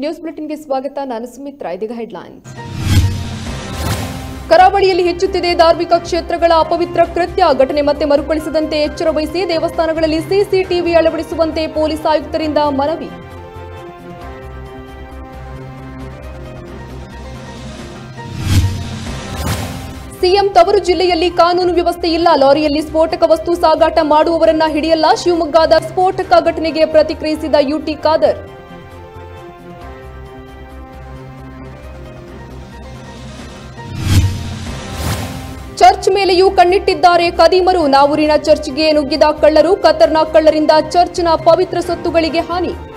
news ಬುಲೆಟಿನ್ಗೆ ಸ್ವಾಗತ ನಾನು ಸುಮಿತ್ರಾ ಇದೀಗ ಹೆಡ್ಲೈನ್ಸ್ ಕರಾವಳಿಯಲ್ಲಿ ಹೆಚ್ಚುತ್ತಿದೆ ಧಾರ್ಮಿಕ ಕ್ಷೇತ್ರಗಳ ಅಪವಿತ್ರ ಕೃತ್ಯ ಘಟನೆ ಮತ್ತೆ ಮರುಕಳಿಸದಂತೆ ಎಚ್ಚರ ವಹಿಸಿ ದೇವಸ್ಥಾನಗಳಲ್ಲಿ ಸಿಸಿಟಿವಿ ಅಳವಡಿಸುವಂತೆ ಪೊಲೀಸ್ ಆಯುಕ್ತರಿಂದ ಮನವಿ ಸಿಎಂ ತವರು ಜಿಲ್ಲೆಯಲ್ಲಿ ಕಾನೂನು ವ್ಯವಸ್ಥೆ ಇಲ್ಲ ಲಾರಿಯಲ್ಲಿ ಸ್ಫೋಟಕ ವಸ್ತು ಸಾಗಾಟ ಮಾಡುವವರನ್ನ ಹಿಡಿಯಲ್ಲ ಶಿವಮೊಗ್ಗದ ಸ್ಫೋಟಕ ಘಟನೆಗೆ ಪ್ರತಿಕ್ರಿಯಿಸಿದ ಯುಟಿ ಖಾದರ್ ಚರ್ಚ್ ಮೇಲೆಯೂ ಕಣ್ಣಿಟ್ಟಿದ್ದಾರೆ ಕದೀಮರು ನಾವೂರಿನ ಚರ್ಚ್ಗೆ ನುಗ್ಗಿದ ಕಳ್ಳರು ಕತರ್ನಾಕ್ ಕಳ್ಳರಿಂದ ಚರ್ಚ್ನ ಪವಿತ್ರ ಸೊತ್ತುಗಳಿಗೆ ಹಾನಿ